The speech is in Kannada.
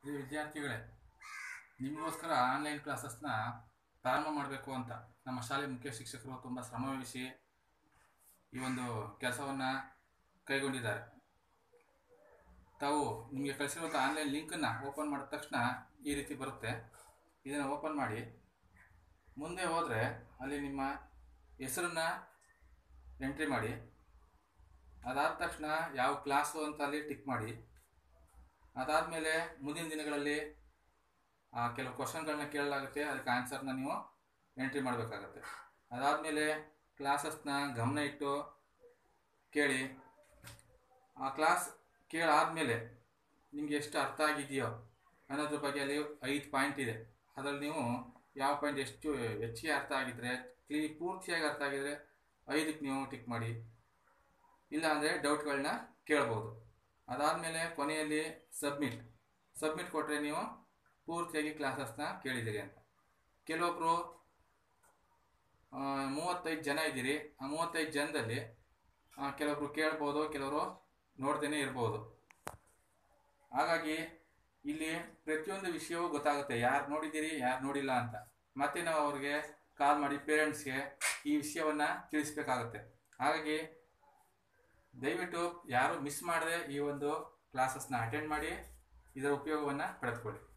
ಇದು ವಿದ್ಯಾರ್ಥಿಗಳೇ ನಿಮಗೋಸ್ಕರ ಆನ್ಲೈನ್ ಕ್ಲಾಸಸ್ನ ಪ್ರಾರಂಭ ಮಾಡಬೇಕು ಅಂತ ನಮ್ಮ ಶಾಲೆ ಮುಖ್ಯ ಶಿಕ್ಷಕರು ತುಂಬ ಶ್ರಮವಹಿಸಿ ಈ ಒಂದು ಕೆಲಸವನ್ನು ಕೈಗೊಂಡಿದ್ದಾರೆ ತಾವು ನಿಮಗೆ ಕಳಿಸಿರುವಂಥ ಆನ್ಲೈನ್ ಲಿಂಕನ್ನು ಓಪನ್ ಮಾಡಿದ ತಕ್ಷಣ ಈ ರೀತಿ ಬರುತ್ತೆ ಇದನ್ನು ಓಪನ್ ಮಾಡಿ ಮುಂದೆ ಹೋದರೆ ಅಲ್ಲಿ ನಿಮ್ಮ ಹೆಸರನ್ನು ಎಂಟ್ರಿ ಮಾಡಿ ಅದಾದ ತಕ್ಷಣ ಯಾವ ಕ್ಲಾಸು ಅಂತ ಅಲ್ಲಿ ಟಿಕ್ ಮಾಡಿ ಅದಾದಮೇಲೆ ಮುಂದಿನ ದಿನಗಳಲ್ಲಿ ಆ, ಕೆಲವು ಕ್ವಶನ್ಗಳನ್ನ ಕೇಳಲಾಗುತ್ತೆ ಅದಕ್ಕೆ ಆನ್ಸರ್ನ ನೀವು ಎಂಟ್ರಿ ಮಾಡಬೇಕಾಗತ್ತೆ ಅದಾದಮೇಲೆ ಕ್ಲಾಸಸ್ನ ಗಮನ ಇಟ್ಟು ಕೇಳಿ ಆ ಕ್ಲಾಸ್ ಕೇಳಾದಮೇಲೆ ನಿಮಗೆ ಎಷ್ಟು ಅರ್ಥ ಆಗಿದೆಯೋ ಅನ್ನೋದ್ರ ಬಗ್ಗೆ ಅಲ್ಲಿ ಐದು ಪಾಯಿಂಟ್ ಇದೆ ಅದರಲ್ಲಿ ನೀವು ಯಾವ ಪಾಯಿಂಟ್ ಎಷ್ಟು ಹೆಚ್ಚಿಗೆ ಅರ್ಥ ಆಗಿದ್ರೆ ಕ್ಲೀ ಪೂರ್ತಿಯಾಗಿ ಅರ್ಥ ಆಗಿದ್ರೆ ಐದಕ್ಕೆ ನೀವು ಟಿಕ್ ಮಾಡಿ ಇಲ್ಲ ಅಂದರೆ ಡೌಟ್ಗಳನ್ನ ಕೇಳ್ಬೋದು ಅದಾದಮೇಲೆ ಕೊನೆಯಲ್ಲಿ ಸಬ್ಮಿಟ್ ಸಬ್ಮಿಟ್ ಕೊಟ್ಟರೆ ನೀವು ಪೂರ್ತಿಯಾಗಿ ಕ್ಲಾಸಸ್ನ ಕೇಳಿದ್ದೀರಿ ಅಂತ ಕೆಲವೊಬ್ಬರು ಮೂವತ್ತೈದು ಜನ ಇದ್ದೀರಿ ಆ ಮೂವತ್ತೈದು ಜನದಲ್ಲಿ ಆ, ಕೆಲವೊಬ್ರು ಕೇಳ್ಬೋದು ಕೆಲವರು ನೋಡ್ದೇನೆ ಇರ್ಬೋದು ಹಾಗಾಗಿ ಇಲ್ಲಿ ಪ್ರತಿಯೊಂದು ವಿಷಯವೂ ಗೊತ್ತಾಗುತ್ತೆ ಯಾರು ನೋಡಿದ್ದೀರಿ ಯಾರು ನೋಡಿಲ್ಲ ಅಂತ ಮತ್ತೆ ನಾವು ಅವ್ರಿಗೆ ಕಾಲ್ ಮಾಡಿ ಪೇರೆಂಟ್ಸ್ಗೆ ಈ ವಿಷಯವನ್ನು ತಿಳಿಸ್ಬೇಕಾಗುತ್ತೆ ಹಾಗಾಗಿ ದಯವಿಟ್ಟು ಯಾರು ಮಿಸ್ ಮಾಡದೆ ಈ ಒಂದು ಕ್ಲಾಸಸ್ನ ಅಟೆಂಡ್ ಮಾಡಿ ಇದರ ಉಪಯೋಗವನ್ನು ಪಡೆದುಕೊಳ್ಳಿ